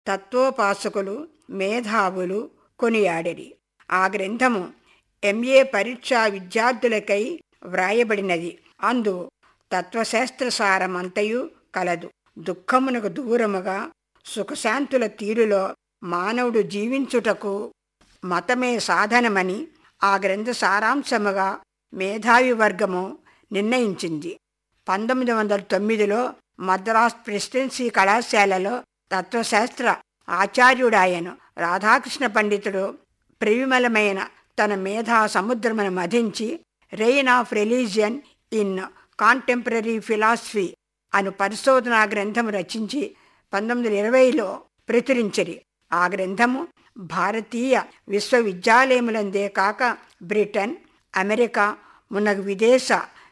తత్వోపాసకులు మేధావులు కొనియాడిరి ఆ గ్రంథము ఎంఏ పరీక్షా విద్యార్థులకై వ్రాయబడినది అందు తత్వశాస్త్ర సారమంతయు కలదు దుఃఖమునకు దూరముగా సుఖశాంతుల తీరులో మానవుడు జీవించుటకు మతమే సాధనమని ఆ గ్రంథ సారాంశముగా మేధావి వర్గము నిర్ణయించింది పంతొమ్మిది వందల తొమ్మిదిలో మద్రాస్ ప్రెసిడెన్సీ కళాశాలలో తత్వశాస్త్ర ఆచార్యుడాయను రాధాకృష్ణ పండితుడు ప్రివిమలమైన తన మేధా సముద్రమును మధించి reign of religion in contemporary philosophy అను పరిశోధనా గ్రంథము రచించి పంతొమ్మిది వందల ఇరవైలో ప్రచురించిరి ఆ గ్రంథము భారతీయ విశ్వవిద్యాలయములందే కాక బ్రిటన్ అమెరికా మున్నగు విదేశ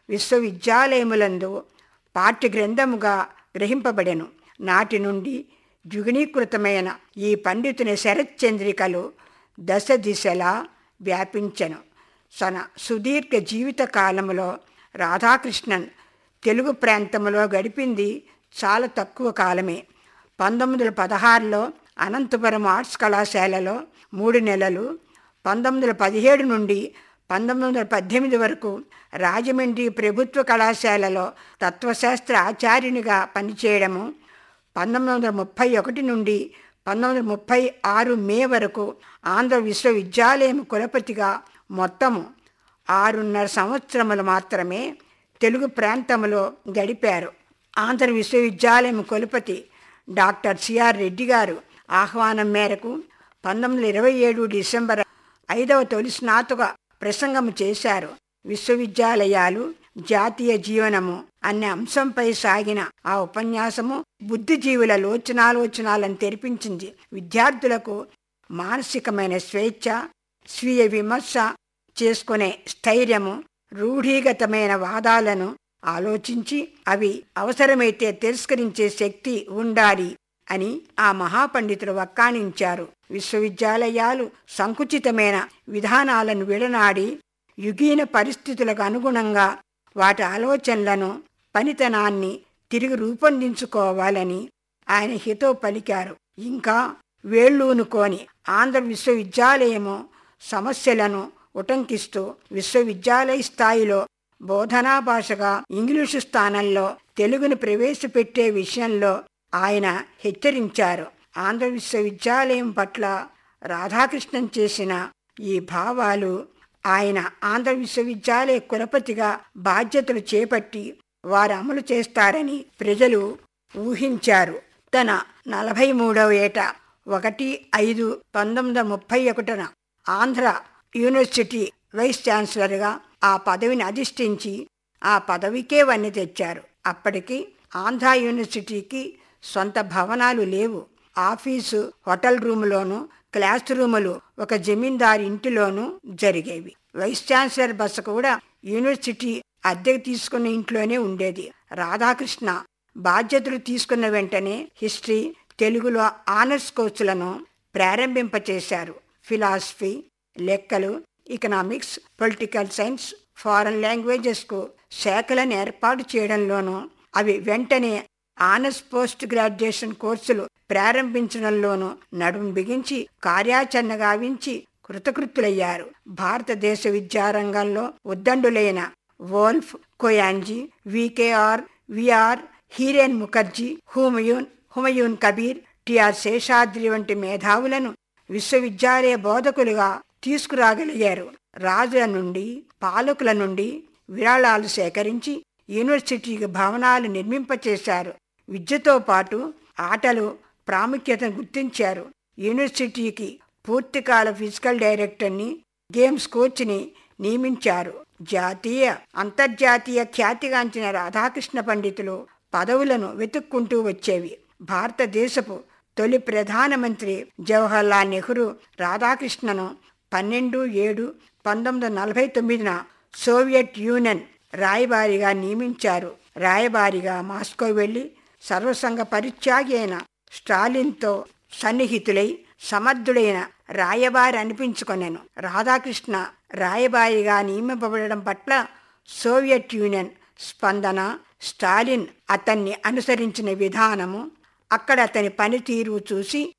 విశ్వవిద్యాలయములందు పాఠ్య గ్రంథముగా గ్రహింపబడెను నాటి నుండి ద్విగుణీకృతమైన ఈ పండితుని శరత్చంద్రికలు దశ దిశలా వ్యాపించెను తన సుదీర్ఘ జీవిత కాలములో రాధాకృష్ణన్ తెలుగు ప్రాంతంలో గడిపింది చాలా తక్కువ కాలమే పంతొమ్మిది వందల పదహారులో అనంతపురం ఆర్ట్స్ కళాశాలలో మూడు నెలలు పంతొమ్మిది వందల పదిహేడు నుండి పంతొమ్మిది వందల పద్దెనిమిది వరకు రాజమండ్రి ప్రభుత్వ కళాశాలలో తత్వశాస్త్ర ఆచార్యునిగా పనిచేయడము పంతొమ్మిది వందల ముప్పై ఒకటి నుండి పంతొమ్మిది వందల ముప్పై ఆరు మే వరకు ఆంధ్ర విశ్వవిద్యాలయం కులపతిగా మొత్తము ఆరున్నర సంవత్సరములు మాత్రమే తెలుగు ప్రాంతంలో గడిపారు ఆంధ్ర విశ్వవిద్యాలయం కులపతి డాక్టర్ సిఆర్ రెడ్డి గారు ఆహ్వానం మేరకు పంతొమ్మిది వందల ఇరవై ఏడు డిసెంబర్ ఐదవ తొలి స్నాతక ప్రసంగము చేశారు విశ్వవిద్యాలయాలు జాతీయ జీవనము అనే అంశంపై సాగిన ఆ ఉపన్యాసము బుద్ధిజీవుల లోచనాలోచనాలను తెరిపించింది విద్యార్థులకు మానసికమైన స్వేచ్ఛ స్వీయ విమర్శ చేసుకునే స్థైర్యము రూఢీగతమైన వాదాలను ఆలోచించి అవి అవసరమైతే తిరస్కరించే శక్తి ఉండాలి అని ఆ మహాపండితులు వక్కాణించారు విశ్వవిద్యాలయాలు సంకుచితమైన విధానాలను విడనాడి యుగీన పరిస్థితులకు అనుగుణంగా వాటి ఆలోచనలను పనితనాన్ని తిరిగి రూపొందించుకోవాలని ఆయన హితో పలికారు ఇంకా వేళ్ళూనుకోని ఆంధ్ర విశ్వవిద్యాలయము సమస్యలను ఉటంకిస్తూ విశ్వవిద్యాలయ స్థాయిలో బోధనా భాషగా ఇంగ్లీషు స్థానంలో తెలుగును ప్రవేశపెట్టే విషయంలో ఆయన హెచ్చరించారు ఆంధ్ర విశ్వవిద్యాలయం పట్ల రాధాకృష్ణన్ చేసిన ఈ భావాలు ఆయన ఆంధ్ర విశ్వవిద్యాలయ కులపతిగా బాధ్యతలు చేపట్టి వారు అమలు చేస్తారని ప్రజలు ఊహించారు తన నలభై మూడవ ఏట ఒకటి ఐదు పంతొమ్మిది వందల ముప్పై ఒకటిన ఆంధ్ర యూనివర్సిటీ వైస్ ఛాన్సలర్గా ఆ పదవిని అధిష్ఠించి ఆ పదవికే వన్నె తెచ్చారు అప్పటికి ఆంధ్ర యూనివర్సిటీకి సొంత భవనాలు లేవు ఆఫీసు హోటల్ రూములోను క్లాస్ రూములు ఒక జమీందారు ఇంటిలోనూ జరిగేవి వైస్ ఛాన్సలర్ బస కూడా యూనివర్సిటీ అద్దెకు తీసుకున్న ఇంట్లోనే ఉండేది రాధాకృష్ణ బాధ్యతలు తీసుకున్న వెంటనే హిస్టరీ తెలుగులో ఆనర్స్ కోర్సులను ప్రారంభింపచేశారు ఫిలాసఫీ లెక్కలు ఎకనామిక్స్ పొలిటికల్ సైన్స్ ఫారెన్ లాంగ్వేజెస్కు శాఖలను ఏర్పాటు చేయడంలోనూ అవి వెంటనే ఆనర్స్ పోస్ట్ గ్రాడ్యుయేషన్ కోర్సులు ప్రారంభించడంలోనూ నడుము బిగించి కార్యాచరణ గావించి కృతకృత్యులయ్యారు భారతదేశ విద్యారంగంలో ఉద్దండులైన వోల్ఫ్ Coyajee V K R V R Hiren Mukherjee Humayun Humayun Kabir T R Seshadri వంటి మేధావులను విశ్వవిద్యాలయ బోధకులుగా తీసుకురాగలిగారు రాజుల నుండి పాలకుల నుండి విరాళాలు సేకరించి యూనివర్సిటీకి భవనాలు నిర్మింపచేశారు విద్యతో పాటు ఆటలు ప్రాముఖ్యతను గుర్తించారు యూనివర్సిటీకి పూర్తికాల ఫిజికల్ డైరెక్టర్ని గేమ్స్ కోచ్ని నియమించారు జాతీయ అంతర్జాతీయ ఖ్యాతిగాంచిన రాధాకృష్ణ పండితులు పదవులను వెతుక్కుంటూ వచ్చేవి భారతదేశపు తొలి ప్రధానమంత్రి జవహర్లాల్ నెహ్రూ రాధాకృష్ణను పన్నెండు ఏడు పంతొమ్మిది వందల నలభై తొమ్మిదిన సోవియట్ యూనియన్ రాయబారిగా నియమించారు రాయబారిగా మాస్కో వెళ్లి సర్వసంగ పరిత్యాగి అయిన స్టాలిన్తో సన్నిహితులై సమర్థుడైన రాయబారి అనిపించుకొనెను రాధాకృష్ణ రాయబారిగా నియమింపబడడం పట్ల సోవియట్ యూనియన్ స్పందన స్టాలిన్ అతన్ని అనుసరించిన విధానము అక్కడ అతని పనితీరు చూసి